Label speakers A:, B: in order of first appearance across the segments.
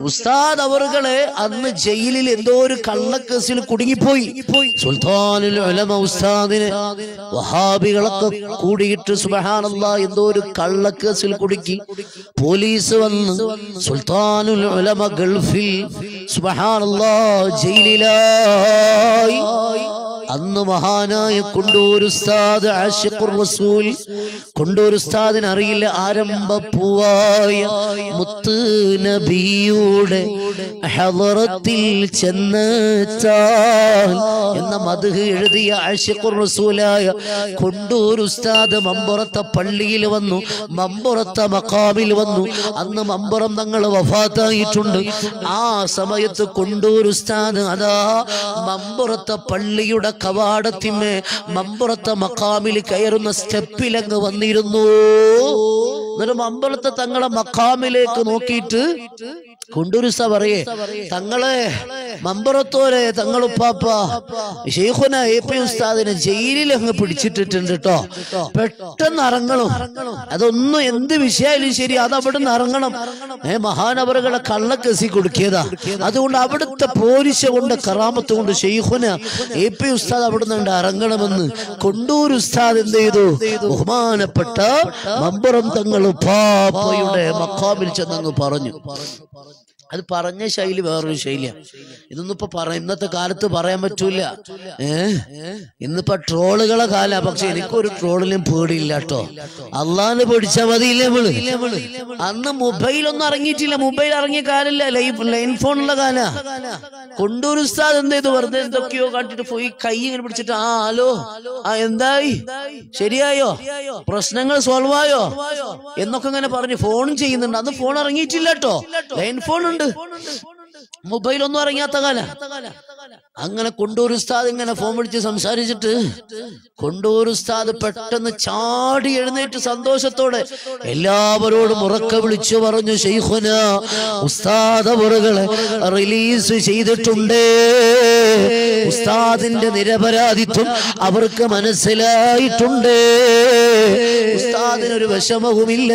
A: ഉസ്താദ് അവറുകള് അന്ന് ജയിലിൽ എന്തോ ഒരു കള്ളക്കേസിൽ കുടുങ്ങിപ്പോയി സുൽത്താനുൽ ഉലമ ഉസ്താദിന് വഹാബികളൊക്കെ കൂടിയിട്ട് സുബഹാനല്ലാ എന്തോ ഒരു കള്ളക്കേസിൽ കുടുക്കി പോലീസ് വന്ന് സുൽത്താനുൽ ഉലമ ഗൾഫിൽ സുബഹാനല്ലാ ജയിലിലായി അന്ന് മഹാനായ കൊണ്ടൂർ ഉസ്താദ് ആഷിഖുർ റസൂൽ കൊണ്ടൂർ ഉസ്താദിന് അറിയില്ല ആരംഭ പൂവായ മുത്ത് നബിയുടെ ഹളറത്തിൽ ചെന്നെത്താൻ എന്ന മധു എഴുതിയ ആഷിഖുർ റസൂലായ കൊണ്ടൂർ ഉസ്താദ് മമ്പുറത്തെ പള്ളിയിൽ വന്നു മമ്പുറത്തെ മക്കാമിൽ വന്നു അന്ന് മമ്പുറം തങ്ങൾ വഫാത്തായിട്ടുണ്ട് ആ സമയത്ത് കൊണ്ടൂർ ഉസ്താദ് അതാ മമ്പുറത്തെ പള്ളിയുടെ കവാടത്തിന്മേ മമ്പുറത്തെ മക്കാമിൽ കയറുന്ന സ്റ്റെപ്പിലങ്ങ് വന്നിരുന്നു എന്നിട്ട് മമ്പുറത്തെ തങ്ങളെ മക്കാമിലേക്ക് നോക്കിയിട്ട് കൊണ്ടൂരുസ പറയേ തങ്ങളെ മമ്പുറത്തോരെ തങ്ങളുപ്പാപ്പ ഷെയ്ഖുന എ പി ഉസ്താദിനെ ജയിലിൽ അങ്ങ് പിടിച്ചിട്ടിട്ടുണ്ട് കേട്ടോ പെട്ടെന്ന് ഇറങ്ങണം അതൊന്നും എന്ത് വിഷയായാലും ശരി അത് അവിടുന്ന് ഇറങ്ങണം ഏ മഹാനവറുകളെ കള്ളക്കെസി കൊടുക്കിയതാ അതുകൊണ്ട് അവിടുത്തെ പോലീശ കൊണ്ട് കറാമത്ത് കൊണ്ട് ഷെയ്ഖുന എ പി ഉസ്താദ് അവിടുന്ന് ഉണ്ട് ഇറങ്ങണമെന്ന് കൊണ്ടൂർ ഉസ്താദ് എന്ത് ചെയ്തു ബഹുമാനപ്പെട്ട മമ്പുറം തങ്ങൾ പാപ്പയുടെ മക്കാമിൽ ചെന്നങ്ങ് പറഞ്ഞു അത് പറഞ്ഞ ശൈലി വേറൊരു ശൈലിയാണ് ഇതൊന്നും ഇപ്പൊ പറ ഇന്നത്തെ കാലത്ത് പറയാൻ പറ്റൂല ഏ ഇന്നിപ്പോ ട്രോളുകളെ കാല പക്ഷെ എനിക്കൊരു ട്രോളിലും പേടിയില്ല കേട്ടോ അള്ളാന്ന് പേടിച്ചാ മതിയില്ലേ നമ്മള് അന്ന് മൊബൈലൊന്നും ഇറങ്ങിയിട്ടില്ല മൊബൈൽ ഇറങ്ങിയ കാലല്ല ലൈഫ് ലൈൻ ഫോണുള്ള കാല കൊണ്ടൂർ ഉസ്താദ് എന്ത് ചെയ്തു വെറുതെ എന്തൊക്കെയോ കാട്ടിട്ട് പോയി കൈ ഇങ്ങനെ പിടിച്ചിട്ട് ആ ഹലോ ആ എന്തായി ശരിയായോ പ്രശ്നങ്ങൾ സോൾവ് ആയോ എന്നൊക്കെ ഇങ്ങനെ പറഞ്ഞു ഫോണും ചെയ്യുന്നുണ്ട് അന്ന് ഫോൺ ഇറങ്ങിയിട്ടില്ല കേട്ടോ ലൈൻ ഫോൺ ഉണ്ട് മൊബൈൽ ഒന്നും ഇറങ്ങിയാത്ത കാല അങ്ങനെ കൊണ്ടൂർ ഉസ്താദ് ഇങ്ങനെ ഫോൺ വിളിച്ച് സംസാരിച്ചിട്ട് കൊണ്ടൂർ ഉസ്താദ് പെട്ടെന്ന് ചാടി എഴുന്നേറ്റ് സന്തോഷത്തോടെ എല്ലാവരോടും ഉറക്കെ വിളിച്ചു പറഞ്ഞു ഷെയ്ഖുന ഉസ്താദ് അവറുകളെ റിലീസ് ചെയ്തിട്ടുണ്ട് ഉസ്താദിന്റെ നിരപരാധിത്വം അവർക്ക് മനസ്സിലായിട്ടുണ്ട് ഉസ്താദിനൊരു വിഷമവുമില്ല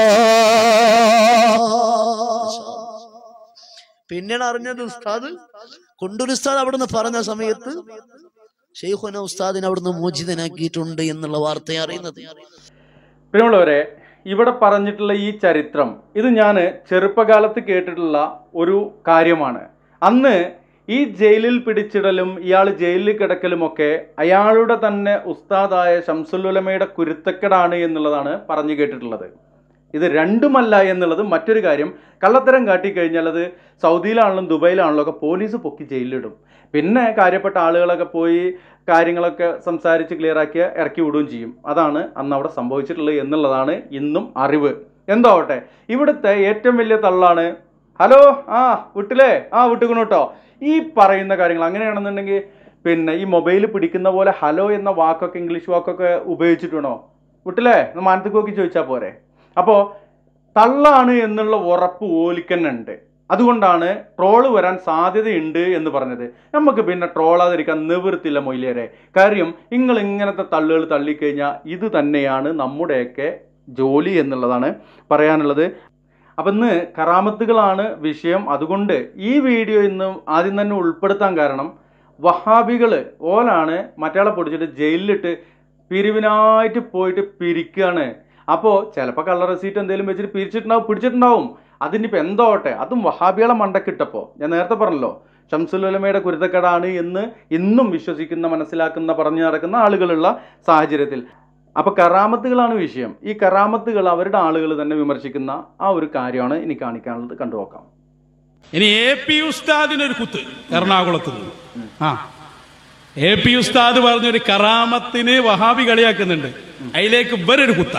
A: പിന്നീട് അറിഞ്ഞത് ഉസ്താദ് കൊണ്ടൊരു ഉസ്താദ് അവിടുന്ന് പറഞ്ഞ സമയത്ത് ഷെയ്ഖുന ഉസ്താദിനെ അവിടുന്ന് മോചിതനാക്കിയിട്ടുണ്ട് എന്നുള്ള വാർത്ത അറിയുന്നത്
B: പ്രിയമുള്ളവരെ ഇവിടെ പറഞ്ഞിട്ടുള്ള ഈ ചരിത്രം ഇത് ഞാൻ ചെറുപ്പകാലത്ത് കേട്ടിട്ടുള്ള ഒരു കാര്യമാണ് അന്ന് ഈ ജയിലിൽ പിടിച്ചിടലും ഇയാൾ ജയിലിൽ കിടക്കലുമൊക്കെ അയാളുടെ തന്നെ ഉസ്താദായ ഷംസുലുലമയുടെ കുരുത്തക്കെടാണ് എന്നുള്ളതാണ് പറഞ്ഞു കേട്ടിട്ടുള്ളത് ഇത് രണ്ടുമല്ല എന്നുള്ളത് മറ്റൊരു കാര്യം കള്ളത്തരം കാട്ടിക്കഴിഞ്ഞാൽ അത് സൗദിയിലാണെങ്കിലും ദുബൈയിലാണെങ്കിലും ഒക്കെ പോലീസ് പൊക്കി ജയിലിലിടും പിന്നെ കാര്യപ്പെട്ട ആളുകളൊക്കെ പോയി കാര്യങ്ങളൊക്കെ സംസാരിച്ച് ക്ലിയർ ആക്കി ഇറക്കി വിടുകയും ചെയ്യും അതാണ് അന്ന് അവിടെ സംഭവിച്ചിട്ടുള്ളത് എന്നുള്ളതാണ് ഇന്നും അറിവ് എന്താവട്ടെ ഇവിടുത്തെ ഏറ്റവും വലിയ തള്ളാണ് ഹലോ ആ വിട്ടില്ലേ ആ വിട്ടുക്കണു കേട്ടോ ഈ പറയുന്ന കാര്യങ്ങൾ അങ്ങനെയാണെന്നുണ്ടെങ്കിൽ പിന്നെ ഈ മൊബൈൽ പിടിക്കുന്ന പോലെ ഹലോ എന്ന വാക്കൊക്കെ ഇംഗ്ലീഷ് വാക്കൊക്കെ ഉപയോഗിച്ചിട്ടുണ്ടോ വിട്ടില്ലേ ഒന്ന് മാനത്തേക്ക് നോക്കി ചോദിച്ചാൽ പോരെ അപ്പോൾ തള്ളാണ് എന്നുള്ള ഉറപ്പ് ഓലിക്കന്നുണ്ട് അതുകൊണ്ടാണ് ട്രോള് വരാൻ സാധ്യതയുണ്ട് എന്ന് പറഞ്ഞത് നമുക്ക് പിന്നെ ട്രോളാതിരിക്കാൻ നിവൃത്തില്ല മൊയിലേരെ കാര്യം നിങ്ങൾ ഇങ്ങനത്തെ തള്ളുകൾ തള്ളിക്കഴിഞ്ഞാൽ ഇത് തന്നെയാണ് നമ്മുടെയൊക്കെ ജോലി എന്നുള്ളതാണ് പറയാനുള്ളത് അപ്പം ഇന്ന് കറാമത്തുകളാണ് വിഷയം അതുകൊണ്ട് ഈ വീഡിയോ ഇന്ന് ആദ്യം തന്നെ ഉൾപ്പെടുത്താൻ കാരണം വഹാബികൾ ഓലാണ് മറ്റയാളെ പൊടിച്ചിട്ട് ജയിലിലിട്ട് പിരിവിനായിട്ട് പോയിട്ട് പിരിക്കുകയാണ് അപ്പോൾ ചിലപ്പോൾ കള്ള റെസീറ്റ് എന്തെങ്കിലും വെച്ചിട്ട് പിരിച്ചിട്ടുണ്ടാവും പിടിച്ചിട്ടുണ്ടാവും അതിനിപ്പോൾ എന്തോട്ടെ അതും വഹാബികളെ മണ്ടക്കിട്ടപ്പോൾ ഞാൻ നേരത്തെ പറഞ്ഞല്ലോ ഷംസുലുലമയുടെ കുരുത്തക്കേടാണ് എന്ന് ഇന്നും വിശ്വസിക്കുന്ന മനസ്സിലാക്കുന്ന പറഞ്ഞു നടക്കുന്ന ആളുകളുള്ള സാഹചര്യത്തിൽ അപ്പോൾ കറാമത്തുകളാണ് വിഷയം ഈ കറാമത്തുകൾ അവരുടെ ആളുകൾ തന്നെ വിമർശിക്കുന്ന ആ ഒരു കാര്യമാണ് ഇനി കാണിക്കാനുള്ളത് കണ്ടുനോക്കാം
C: ഇനി എ പി ഉസ്താദിനൊരു കുത്ത് എറണാകുളത്ത് നിന്ന്. ആ എ പി ഉസ്താദ് പറഞ്ഞൊരു കറാമത്തിന് വഹാബി കളിയാക്കുന്നുണ്ട് അതിലേക്ക് ഇവരൊരു കുത്ത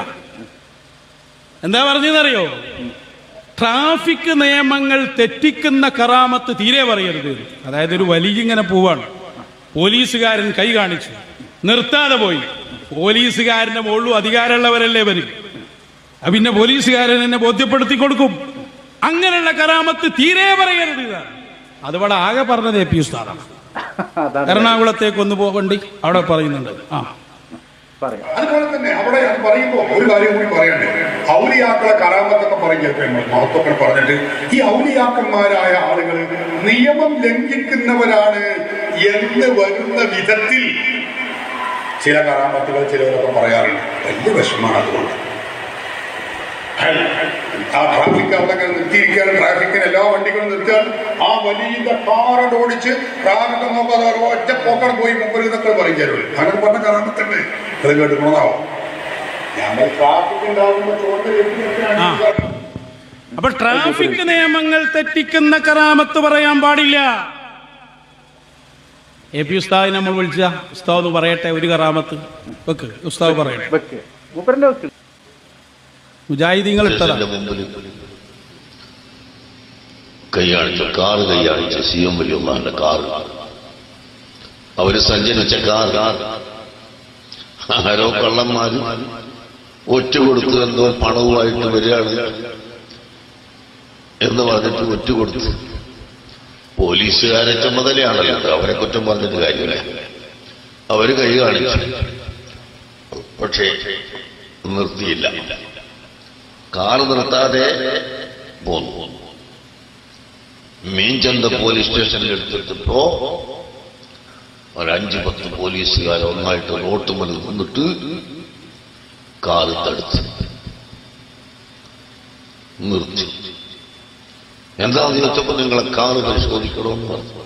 C: എന്താ പറഞ്ഞതെന്നറിയോ ട്രാഫിക് നിയമങ്ങൾ തെറ്റിക്കുന്ന കറാമത്ത് തീരെ പറയരുത് എന്ന്. അതായത് ഒരു വലിയ ഇങ്ങനെ പോവാണ് പോലീസുകാരൻ കൈ കാണിച്ചു നിർത്താതെ പോയി പോലീസുകാരന്റെ മുകളിലും അധികാരമുള്ളവരല്ലേ വരും അത് പിന്നെ പോലീസുകാരൻ എന്നെ ബോധ്യപ്പെടുത്തി കൊടുക്കും അങ്ങനെയുള്ള കറാമത്ത് തീരെ പറയരുത് ഇതാണ്. അതുപോലെ ആകെ പറഞ്ഞത് എ പി ഉസ്താദാണ്
B: അതാണ്
C: എറണാകുളത്തേക്ക് ഒന്ന് പോകണ്ടി അവിടെ പറയുന്നുണ്ട് ആ
B: പറയാം
D: അതുപോലെ തന്നെ അവിടെ അത് പറയുമ്പോൾ ഒരു കാര്യം കൂടി പറയണ്ടേ ഔലിയാക്കളെ കറാമത്തൊക്കെ പറയും ചിലപ്പോൾ നമ്മൾ മഹത്വങ്ങൾ പറഞ്ഞിട്ട് ഈ ഔലിയാക്കന്മാരായ ആളുകൾ നിയമം ലംഘിക്കുന്നവരാണ് എന്ന് വരുന്ന വിധത്തിൽ ചില കറാമത്തുകൾ ചിലവരൊക്കെ പറയാറുണ്ട് വലിയ വിഷമാണ് അതുകൊണ്ട് ഹൈ, ആ ട്രാഫിക് അവിടെ അങ്ങനെ നിർത്തിയിരിക്കുകയാണ് ട്രാഫിക്കിന് എല്ലാ വണ്ടികളും നിർത്തുകയാണ് ആ വലിയ കാറോട് ഓടിച്ച് ട്രാഫിക് നോക്കാതെ ഒരു ഒറ്റ പോക്കട പോയി മുമ്പിൽ എന്നൊക്കെ പറയും ചിലവർ അങ്ങനെ പറഞ്ഞ കറാമത്തുണ്ട് അത് കേട്ടുകൊണ്ടാവും ഞങ്ങൾ ട്രാഫിക് ഉണ്ടാകുമ്പോൾ
C: ആ. അപ്പൊ ട്രാഫിക് നിയമങ്ങൾ തെറ്റിക്കുന്ന കറാമത്ത് പറയാൻ പാടില്ല എ പി ഉസ്താദ് നമ്മൾ വിളിച്ച ഉസ്താദ് പറയട്ടെ ഒരു കറാമത്ത് വെക്ക് ഉസ്താദ് പറയട്ടെ
B: വെക്ക് മൂപ്പരന്റെ വെക്ക്
C: മുജാഹിദീങ്ങൾ ഇട്ടതാ
E: സ്റ്റേഷന്റെ മുമ്പിൽ കൈയാണിച്ചു കാറ് കൈയാണിച്ചു സി എം വലിയമ്മാന്റെ കാറ് അവര് സഞ്ചരിച്ച കാർ ആരോ കള്ളന്മാര് ഒറ്റ കൊടുത്ത് എന്തോ പണവുമായിട്ട് വരികയാണ് എന്ന് പറഞ്ഞിട്ട് ഒറ്റ കൊടുത്ത് പോലീസുകാരെ ചുമതലയാണല്ലോ അവരെ കുറ്റം പറഞ്ഞിട്ട് കാര്യമില്ല അവര് കൈ കാണിച്ചു പക്ഷേ നിർത്തിയില്ല കാർ നിർത്താതെ പോന്നു മീൻചന്ത പോലീസ് സ്റ്റേഷനിൽ എടുത്തിട്ടപ്പോ ഒരഞ്ച് പത്ത് പോലീസുകാർ ഒന്നായിട്ട് റോട്ടുമൽ നിന്നിട്ട് കാറ് തടുത്ത് നിർത്തി എന്താന്ന് ചോദിച്ചപ്പോ നിങ്ങളെ കാറ് പരിശോധിക്കണമെന്ന് പറഞ്ഞു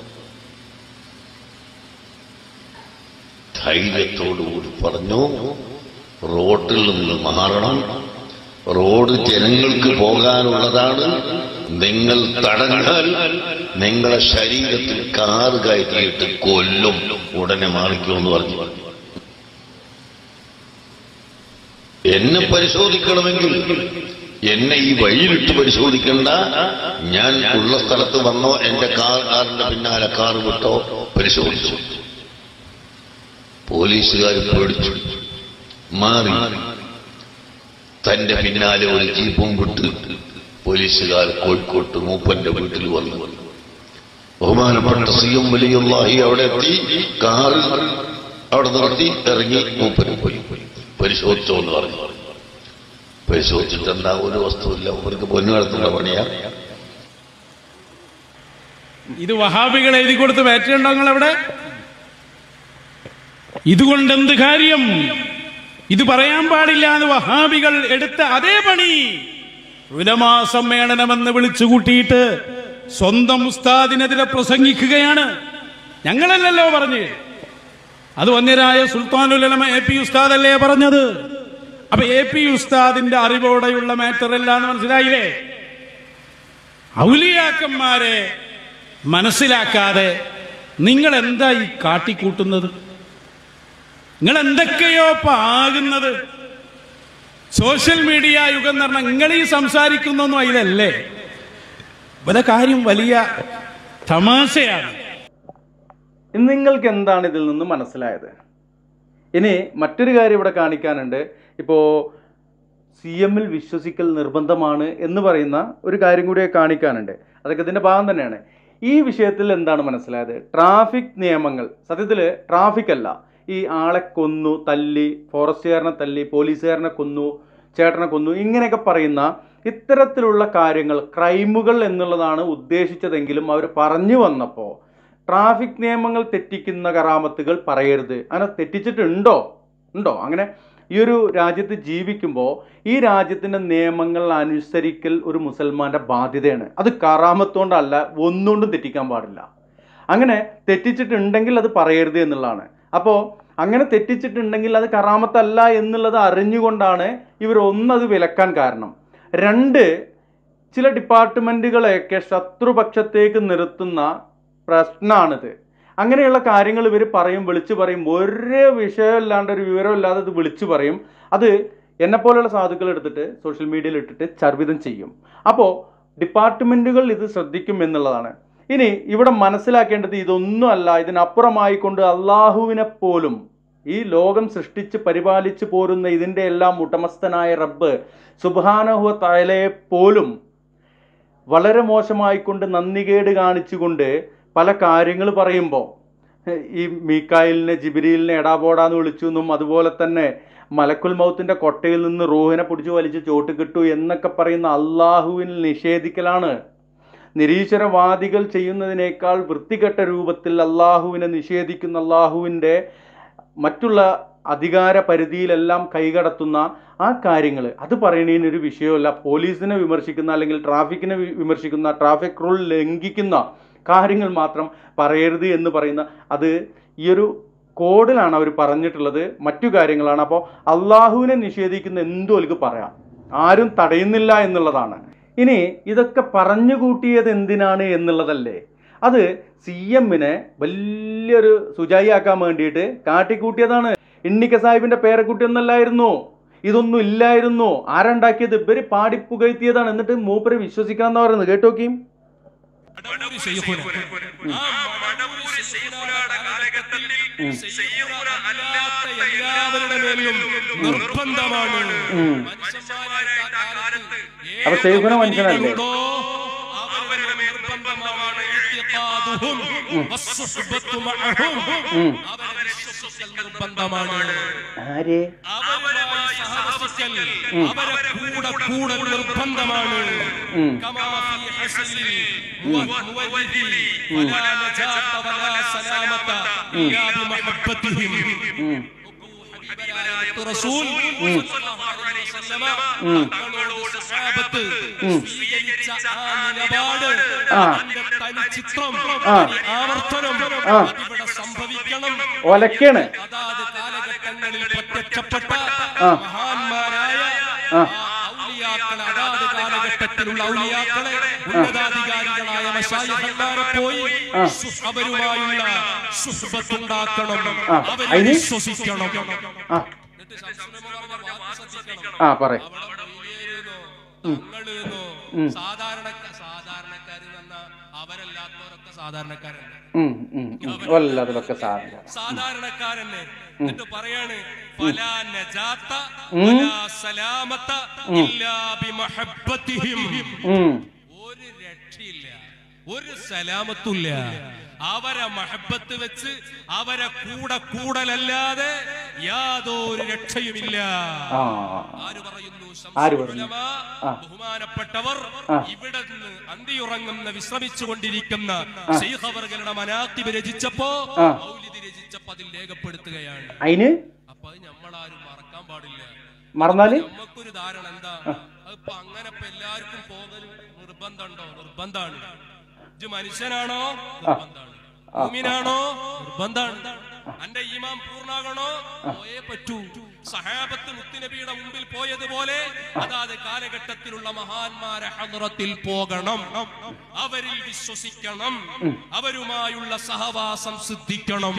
E: ധൈര്യത്തോടുകൂടി പറഞ്ഞു റോട്ടിൽ നിന്ന് മാറണം റോഡ് ജനങ്ങൾക്ക് പോകാനുള്ളതാണ് നിങ്ങൾ തടഞ്ഞാൽ നിങ്ങളെ ശരീരത്തിൽ കാറ് കയറ്റിയിട്ട് കൊല്ലും ഉടനെ മാറിക്കുമെന്ന് പറഞ്ഞു എന്നെ പരിശോധിക്കണമെങ്കിൽ എന്നെ ഈ വഴിയിലിട്ട് പരിശോധിക്കണ്ട ഞാൻ ഉള്ള സ്ഥലത്ത് വന്നോ എന്റെ കാർ കാറിന്റെ പിന്നാലെ കാർ വിട്ടോ പരിശോധിച്ചു പോലീസുകാർ പേടിച്ചു മാറി തന്റെ പിന്നാലെ ഒരു ജീപ്പും വിട്ട് പോലീസുകാർ കോഴിക്കോട്ട് മൂപ്പന്റെ വീട്ടിൽ വന്നു ബഹുമാനപ്പെട്ട സി എം വലിയുള്ളാഹി അവിടെ എത്തി കാറ് അവിടെ നിർത്തി ഇറങ്ങി മൂപ്പന് പോയി പരിശോധിച്ചോ എന്ന് പറഞ്ഞു പരിശോധിച്ചിട്ട് എന്താ ഒരു വസ്തുവില്ല അവർക്ക് പൊന്നു നടത്തുന്ന പണിയാ
C: ഇത് വഹാബികൾ എഴുതി കൊടുത്ത് വേറ്റുണ്ടോ നിങ്ങൾ അവിടെ ഇതുകൊണ്ട് എന്ത് കാര്യം ഇത് പറയാൻ പാടില്ല എന്ന് വഹാബികൾ എടുത്ത അതേ പണി ഉലമാ സമ്മേളനമെന്ന് വിളിച്ചു കൂട്ടിയിട്ട് സ്വന്തം ഉസ്താദിനെതിരെ പ്രസംഗിക്കുകയാണ് ഞങ്ങളല്ലല്ലോ പറഞ്ഞ് അത് വന്യരായ സുൽത്താനുലമ എ പി ഉസ്താദ് അല്ലേ പറഞ്ഞത് അപ്പൊ എ പി ഉസ്താദിന്റെ അറിവോടെയുള്ള മാറ്റർ അല്ലാന്ന് മനസ്സിലായില്ലേ ഔലിയാക്കന്മാരെ മനസ്സിലാക്കാതെ നിങ്ങൾ എന്താ ഈ കാട്ടിക്കൂട്ടുന്നത് നിങ്ങൾ എന്തൊക്കെയോ ഇപ്പൊ ആകുന്നത് സോഷ്യൽ മീഡിയ യുഗം എന്ന് പറഞ്ഞാൽ നിങ്ങൾ ഈ സംസാരിക്കുന്നൊന്നും അതിലല്ലേ ഇവിടെ കാര്യം വലിയ തമാശയാണ്
B: നിങ്ങൾക്ക് എന്താണ് ഇതിൽ നിന്ന് മനസ്സിലായത് ഇനി മറ്റൊരു കാര്യം ഇവിടെ കാണിക്കാനുണ്ട് ഇപ്പോൾ സി എമ്മിൽ വിശ്വസിക്കൽ നിർബന്ധമാണ് എന്ന് പറയുന്ന ഒരു കാര്യം കൂടി കാണിക്കാനുണ്ട് അതൊക്കെ ഇതിൻ്റെ ഭാഗം തന്നെയാണ് ഈ വിഷയത്തിൽ എന്താണ് മനസ്സിലായത് ട്രാഫിക് നിയമങ്ങൾ സത്യത്തിൽ ട്രാഫിക് അല്ല ഈ ആളെ കൊന്നു തല്ലി ഫോറസ്റ്റുകാരനെ തല്ലി പോലീസുകാരനെ കൊന്നു ചേട്ടനെ കൊന്നു ഇങ്ങനെയൊക്കെ പറയുന്ന ഇത്തരത്തിലുള്ള കാര്യങ്ങൾ ക്രൈമുകൾ എന്നുള്ളതാണ് ഉദ്ദേശിച്ചതെങ്കിലും അവർ പറഞ്ഞു വന്നപ്പോൾ ട്രാഫിക് നിയമങ്ങൾ തെറ്റിക്കുന്ന കറാമത്തുകൾ പറയരുത് അങ്ങനെ തെറ്റിച്ചിട്ടുണ്ടോ ഉണ്ടോ അങ്ങനെ ഈ ഒരു രാജ്യത്ത് ജീവിക്കുമ്പോൾ ഈ രാജ്യത്തിൻ്റെ നിയമങ്ങൾ അനുസരിക്കൽ ഒരു മുസൽമാൻ്റെ ബാധ്യതയാണ് അത് കറാമത്തുകൊണ്ടല്ല ഒന്നുകൊണ്ടും തെറ്റിക്കാൻ പാടില്ല അങ്ങനെ തെറ്റിച്ചിട്ടുണ്ടെങ്കിൽ അത് പറയരുത് എന്നുള്ളതാണ് അപ്പോൾ അങ്ങനെ തെറ്റിച്ചിട്ടുണ്ടെങ്കിൽ അത് കറാമത്തല്ല എന്നുള്ളത് അറിഞ്ഞുകൊണ്ടാണ് ഇവർ ഒന്നത് വിലക്കാൻ കാരണം രണ്ട് ചില ഡിപ്പാർട്ട്മെൻറ്റുകളെയൊക്കെ ശത്രുപക്ഷത്തേക്ക് നിർത്തുന്ന പ്രശ്നമാണിത് അങ്ങനെയുള്ള കാര്യങ്ങൾ ഇവർ പറയും വിളിച്ചു പറയും ഒരു വിഷയമില്ലാണ്ട് ഒരു വിവരമില്ലാതെ ഇത് വിളിച്ചു പറയും അത് എന്നെപ്പോലെയുള്ള സാധുക്കൾ എടുത്തിട്ട് സോഷ്യൽ മീഡിയയിൽ ഇട്ടിട്ട് ചർവിതം ചെയ്യും അപ്പോൾ ഡിപ്പാർട്ട്മെൻറ്റുകൾ ഇത് ശ്രദ്ധിക്കും എന്നുള്ളതാണ് ഇനി ഇവിടെ മനസ്സിലാക്കേണ്ടത് ഇതൊന്നുമല്ല ഇതിനപ്പുറമായിക്കൊണ്ട് അള്ളാഹുവിനെ പോലും ഈ ലോകം സൃഷ്ടിച്ച് പരിപാലിച്ച് പോരുന്ന ഇതിൻ്റെ എല്ലാം ഉടമസ്ഥനായ റബ്ബ് സുബാനഹുവ തലയെ പോലും വളരെ മോശമായിക്കൊണ്ട് നന്ദികേട് കാണിച്ചുകൊണ്ട് പല കാര്യങ്ങൾ പറയുമ്പോൾ ഈ മീക്കായിലിനെ ജിബിരിയിലിനെ എടാപോടാന്ന് വിളിച്ചു എന്നും അതുപോലെ തന്നെ മലക്കുൽ മൗത്തിന്റെ കൊട്ടയിൽ നിന്ന് റൂഹിനെ പിടിച്ച് വലിച്ച് ചോട്ട് കിട്ടു എന്നൊക്കെ പറയുന്ന അള്ളാഹുവിൽ നിഷേധിക്കലാണ് നിരീശ്വരവാദികൾ ചെയ്യുന്നതിനേക്കാൾ വൃത്തികെട്ട രൂപത്തിൽ അള്ളാഹുവിനെ നിഷേധിക്കുന്ന അള്ളാഹുവിൻ്റെ മറ്റുള്ള അധികാര പരിധിയിലെല്ലാം കൈകടത്തുന്ന ആ കാര്യങ്ങൾ അത് പറയണതിന് ഒരു വിഷയമല്ല പോലീസിനെ വിമർശിക്കുന്ന അല്ലെങ്കിൽ ട്രാഫിക്കിനെ വി- വിമർശിക്കുന്ന ട്രാഫിക് റൂൾ ലംഘിക്കുന്ന കാര്യങ്ങൾ മാത്രം പറയരുത് എന്ന് പറയുന്ന അത് ഈ ഒരു കോഡിലാണ് അവർ പറഞ്ഞിട്ടുള്ളത് മറ്റു കാര്യങ്ങളാണ് അപ്പോൾ അള്ളാഹുവിനെ നിഷേധിക്കുന്ന എന്തും അവർക്ക് പറയാം ആരും തടയുന്നില്ല എന്നുള്ളതാണ് ഇനി ഇതൊക്കെ പറഞ്ഞു കൂട്ടിയത് എന്തിനാണ് എന്നുള്ളതല്ലേ അത് സി എമ്മിനെ വലിയൊരു സുജായിയാക്കാൻ വേണ്ടിയിട്ട് കാട്ടിക്കൂട്ടിയതാണ് ഇണ്ണിക്ക സാഹിബിന്റെ പേരക്കുട്ടിയൊന്നല്ലായിരുന്നു ഇതൊന്നും ഇല്ലായിരുന്നു ആരുണ്ടാക്കിയത് ഇവര് പാടിപ്പുകഴ്ത്തിയതാണ് എന്നിട്ട് മൂപ്പര് വിശ്വസിക്കാന്ന് പറയുന്നത് കേട്ടോക്കിയും
C: മടവൂര് ശൈഖുന. ആ മടവൂര് ശൈഖുനയുടെ കാലഘട്ടത്തിൽ ശൈഖുന അല്ലാത്ത എല്ലാവരുടെ മേലും നിർബന്ധമാണ് മനുഷ്യന്മാരായിട്ട് ആ കാലത്ത്
B: അപ്പൊ ശൈഖുന മനുഷ്യനല്ലേ?
C: ഏതൊക്കെ അവരുടെ മേൽ നിർബന്ധമാണ് ഇത്തിഖാദുഹും വസ്സുഹ്ബത്തു മഅഹും. അവരെ വിശ്വസിക്കൽ നിർബന്ധമാണ്
B: ആരെ
C: അവരുമായി സഹവസിക്കൽ അവരെ കൂടെ കൂടൽ നിർബന്ധമാണ്
B: ഉം.
C: كما في حسن المولد ولا نجاة ولا سلامة إلا بمحبتهم റസൂൽ സ്വല്ലല്ലാഹു അലൈഹി വസല്ലമ തങ്ങളോട് സഹാബത്ത് സ്വീകരിച്ച ആ നിലപാട്
B: ആ.
C: അതിന്റെ തനിച്ചിത്രം
B: ആ.
C: ആവർത്തനം
B: ആ.
C: അതിവിടെ സംഭവിക്കണം
B: ഒലക്കാണ്
C: അതാത് കാലഘട്ടങ്ങളിൽ പ്രത്യക്ഷപ്പെട്ട
B: ആ.
C: മഹാന്മാരായ
B: ആ.
C: ആ ഔലിയാക്കളെ അതാത് കാലഘട്ടത്തിലുള്ള ഔലിയാക്കളെ ഉന്നതാധികാരികളായ മശായിഖന്മാരെ പോയി
B: ആ.
C: സു- അവരുമായുള്ള സുഹൃത്തുണ്ടാക്കണം
B: ആ.
C: അവരെ
B: അതിന്?
C: വിശ്വസിക്കണം
B: ആ
C: എന്നിട്ട് ശംസുലമ പറഞ്ഞ വാക്ക് ശ്രദ്ധിക്കണം.
B: ആ പറ
C: അവിടെ വലിയവരെന്നോ, തങ്ങളെന്നോ,
B: ഉം.
C: സാധാരണക്കാ സാധാരണക്കാര് എന്ന അവരല്ലാത്തവരൊക്കെ സാധാരണക്കാരല്ല
B: ഉം, ഉം, ഉം. വല്ലതിലൊക്കെ സാധനം
C: സാധാരണക്കാരനെ എന്നിട്ട് പറയാണ് ഫലാ നജാത്ത
B: ഉം.
C: വലാ സലാമത്ത ഇല്ലാ ബിമഹബ്ബതിഹിം
B: ഉം.
C: ഒരു രക്ഷയില്ല ഒരു സലാമത്തുമില്ല അവരെ മഹബത്ത് വെച്ച് അവരെ കൂടെ കൂടലല്ലാതെ യാതൊരു രക്ഷയുമില്ല
B: ആ
C: ആര് പറയുന്നു
B: ആര്
C: ശംസുൽ
B: പറഞ്ഞു?
C: ഉലമാ,
B: ആ.
C: ബഹുമാനപ്പെട്ടവർ
B: ആ.
C: ഇവിടെ നിന്ന് അന്തിയുറങ്ങുന്ന വിശ്രമിച്ചുകൊണ്ടിരിക്കുന്ന ശൈഖവറുകളുടെ മനാത്തിബ് രചിച്ചപ്പോ
B: ആ.
C: മൗലിദ് രചിച്ചപ്പോ അതിൽ രേഖപ്പെടുത്തുകയാണ്
B: അതിന്
C: അപ്പൊ അത് നമ്മളാരും മറക്കാൻ പാടില്ല
B: മറന്നാല്
C: നമുക്കൊരു ധാരണ എന്താ അതിപ്പോ അങ്ങനെ ഇപ്പൊ എല്ലാവർക്കും പോകൽ നിർബന്ധമുണ്ടോ നിർബന്ധാണ് ഇത് മനുഷ്യനാണോ നിർബന്ധാണ് ഭൂമിനാണോ നിർബന്ധാണ് അന്റെ ഈമാൻ പൂർണ്ണാകണോ പോയേ പറ്റൂ സഹാബത്ത് മുത്തുനബിയുടെ മുമ്പിൽ പോയതുപോലെ അതാത് കാലഘട്ടത്തിലുള്ള മഹാന്മാരെ ഹദ്റത്തിൽ പോകണം അവരിൽ വിശ്വസിക്കണം അവരുമായുള്ള സഹവാസം സിദ്ധിക്കണം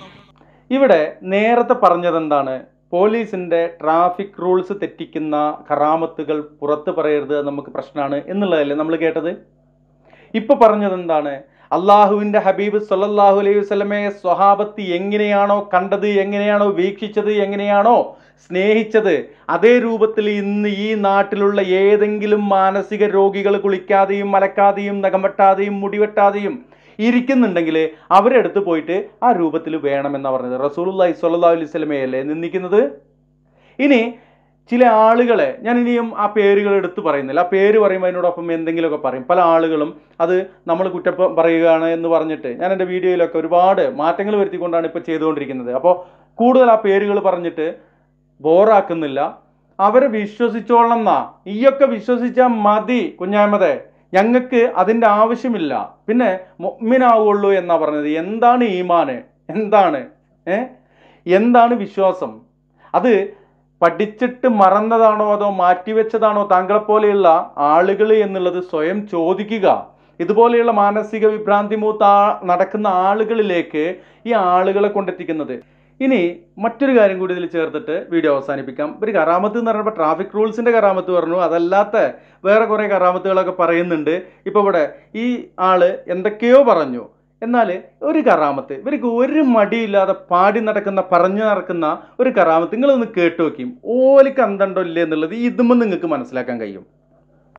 B: ഇവിടെ നേരത്തെ പറഞ്ഞത് എന്താണ് പോലീസിന്റെ ട്രാഫിക് റൂൾസ് തെറ്റിക്കുന്ന ഖറാമത്തുകൾ പുറത്ത് പറയരുത് അത് നമുക്ക് പ്രശ്നമാണ് എന്നുള്ളതല്ലേ നമ്മൾ കേട്ടത് ഇപ്പൊ പറഞ്ഞത് എന്താണ് അള്ളാഹുവിന്റെ ഹബീബ് സല്ലല്ലാഹു അലൈഹി വസല്ലമയെ സ്വഹാബത്ത് എങ്ങനെയാണോ കണ്ടത് എങ്ങനെയാണോ വീക്ഷിച്ചത് എങ്ങനെയാണോ സ്നേഹിച്ചത് അതേ രൂപത്തിൽ ഇന്ന് ഈ നാട്ടിലുള്ള ഏതെങ്കിലും മാനസിക രോഗികൾ കുളിക്കാതെയും മലക്കാതെയും നഖം വെട്ടാതെയും മുടി വെട്ടാതെയും ഇരിക്കുന്നുണ്ടെങ്കിൽ അവരെടുത്ത് പോയിട്ട് ആ രൂപത്തിൽ വേണമെന്നാണ് പറഞ്ഞത് റസൂലുള്ളാഹി സ്വല്ലല്ലാഹു അലൈഹി വസല്ലമയല്ലേ നിന്ദിക്കുന്നത് ഇനി ചില ആളുകളെ ഞാൻ ഇനിയും ആ പേരുകൾ എടുത്ത് പറയുന്നില്ല ആ പേര് പറയുമ്പോൾ അതിനോടൊപ്പം എന്തെങ്കിലുമൊക്കെ പറയും പല ആളുകളും അത് നമ്മൾ കുറ്റപ്പം പറയുകയാണ് എന്ന് പറഞ്ഞിട്ട് ഞാൻ എൻ്റെ വീഡിയോയിലൊക്കെ ഒരുപാട് മാറ്റങ്ങൾ വരുത്തിക്കൊണ്ടാണ് ഇപ്പോൾ ചെയ്തുകൊണ്ടിരിക്കുന്നത് അപ്പോൾ കൂടുതൽ ആ പേരുകൾ പറഞ്ഞിട്ട് ബോറാക്കുന്നില്ല അവരെ വിശ്വസിച്ചോളണം എന്നാ ഈയൊക്കെ വിശ്വസിച്ചാൽ മതി കുഞ്ഞാമതെ ഞങ്ങൾക്ക് അതിൻ്റെ ആവശ്യമില്ല പിന്നെ മൊമ്മിനാവുള്ളൂ എന്നാ പറഞ്ഞത് എന്താണ് ഈമാന് എന്താണ് ഏ എന്താണ് വിശ്വാസം അത് പഠിച്ചിട്ട് മറന്നതാണോ അതോ മാറ്റിവെച്ചതാണോ താങ്കളെ പോലെയുള്ള ആളുകൾ എന്നുള്ളത് സ്വയം ചോദിക്കുക ഇതുപോലെയുള്ള മാനസിക വിഭ്രാന്തി മൂത്ത ആ- നടക്കുന്ന ആളുകളിലേക്ക് ഈ ആളുകളെ കൊണ്ടെത്തിക്കുന്നത് ഇനി മറ്റൊരു കാര്യം കൂടി ഇതിൽ ചേർത്തിട്ട് വീഡിയോ അവസാനിപ്പിക്കാം ഒരു കറാമത്ത് എന്ന് പറയുമ്പോൾ ട്രാഫിക് റൂൾസിന്റെ കറാമത്ത് പറഞ്ഞു അതല്ലാത്ത വേറെ കുറേ കറാമത്തുകളൊക്കെ പറയുന്നുണ്ട് ഇപ്പോൾ ഇവിടെ ഈ ആള് എന്തൊക്കെയോ പറഞ്ഞു എന്നാൽ ഒരു കറാമത്ത് ഇവർക്ക് ഒരു മടിയില്ലാതെ പാടി നടക്കുന്ന പറഞ്ഞു നടക്കുന്ന ഒരു കറാമത്ത് നിങ്ങളൊന്ന് കേട്ടു നോക്കിയും ഓലിക്ക് അന്തണ്ടോ ഇല്ലേ എന്നുള്ളത് ഇതുമ്പോൾ നിങ്ങൾക്ക് മനസ്സിലാക്കാൻ കഴിയും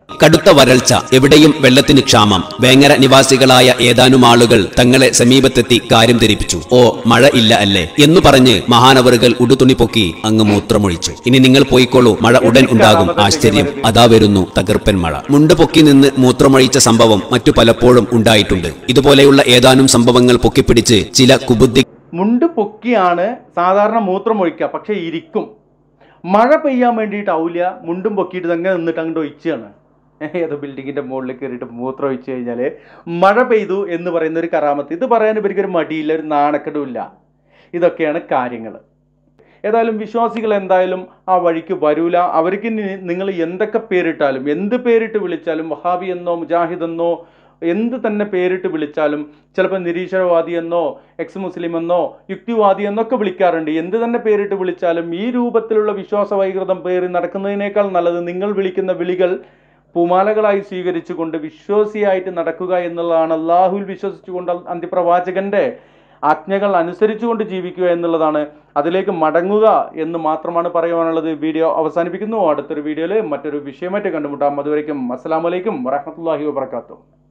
F: കടുത്ത വരൾച്ച എവിടെയും വെള്ളത്തിന് ക്ഷാമം വേങ്ങര നിവാസികളായ ഏതാനും ആളുകൾ തങ്ങളെ സമീപത്തെത്തി കാര്യം ധരിപ്പിച്ചു ഓ മഴ ഇല്ല അല്ലേ എന്നു പറഞ്ഞ് മഹാനവറുകൾ ഉടുതുണി പൊക്കി അങ്ങ് മൂത്രമൊഴിച്ചു ഇനി നിങ്ങൾ പോയിക്കോളൂ മഴ ഉടൻ ഉണ്ടാകും ആശ്ചര്യം അതാ വരുന്നു തകർപ്പൻ മഴ മുണ്ട് പൊക്കി നിന്ന് മൂത്രമൊഴിച്ച സംഭവം മറ്റു പലപ്പോഴും ഉണ്ടായിട്ടുണ്ട് ഇതുപോലെയുള്ള ഏതാനും സംഭവങ്ങൾ പൊക്കിപ്പിടിച്ച് ചില കുബുദ്ധി
B: മുണ്ട് പൊക്കിയാണ് സാധാരണ മൂത്രം ഒഴിക്കുക പക്ഷേ ഇരിക്കും മഴ പെയ്യാൻ വേണ്ടിയിട്ട് ഔല്യ മുണ്ടും പൊക്കിയിട്ട് തന്നെ നിന്നിട്ട് അങ്ങോട്ട് ഒഴിച്ചാണ് ഏതോ ബിൽഡിങ്ങിന്റെ മുകളിൽ കയറിയിട്ട് മൂത്രം ഒഴിച്ചു കഴിഞ്ഞാൽ മഴ പെയ്തു എന്ന് പറയുന്ന ഒരു കറാമത്ത് ഇത് പറയാൻ ഇവർക്കൊരു മടിയില്ല ഒരു നാണക്കെടുമില്ല ഇതൊക്കെയാണ് കാര്യങ്ങൾ ഏതായാലും വിശ്വാസികൾ എന്തായാലും ആ വഴിക്ക് വരൂല അവർക്ക് ഇനി നിങ്ങൾ എന്തൊക്കെ പേരിട്ടാലും എന്ത് പേരിട്ട് വിളിച്ചാലും വഹാബി എന്നോ മുജാഹിദ് എന്നോ എന്ത് തന്നെ പേരിട്ട് വിളിച്ചാലും ചിലപ്പോൾ നിരീശ്വരവാദി എന്നോ എക്സ് മുസ്ലിം എന്നോ യുക്തിവാദി എന്നൊക്കെ വിളിക്കാറുണ്ട് എന്ത് തന്നെ പേരിട്ട് വിളിച്ചാലും ഈ രൂപത്തിലുള്ള വിശ്വാസ വൈകൃതം പേറി നടക്കുന്നതിനേക്കാൾ നല്ലത് നിങ്ങൾ വിളിക്കുന്ന വിളികൾ പൂമാലകളായി സ്വീകരിച്ചുകൊണ്ട് വിശ്വാസിയായിട്ട് നടക്കുക എന്നുള്ളതാണ് അള്ളാഹുവിൽ വിശ്വസിച്ചുകൊണ്ട് അന്ത്യപ്രവാചകന്റെ ആജ്ഞകൾ അനുസരിച്ചുകൊണ്ട് ജീവിക്കുക എന്നുള്ളതാണ് അതിലേക്ക് മടങ്ങുക എന്ന് മാത്രമാണ് പറയുവാനുള്ളത് വീഡിയോ അവസാനിപ്പിക്കുന്നു അടുത്തൊരു വീഡിയോയിൽ മറ്റൊരു വിഷയമായിട്ട് കണ്ടുമുട്ടാം അതുവരയ്ക്കും അസ്സാം വലൈക്കും വറഹമത്തല്ലാഹി വാബർക്കാത്തു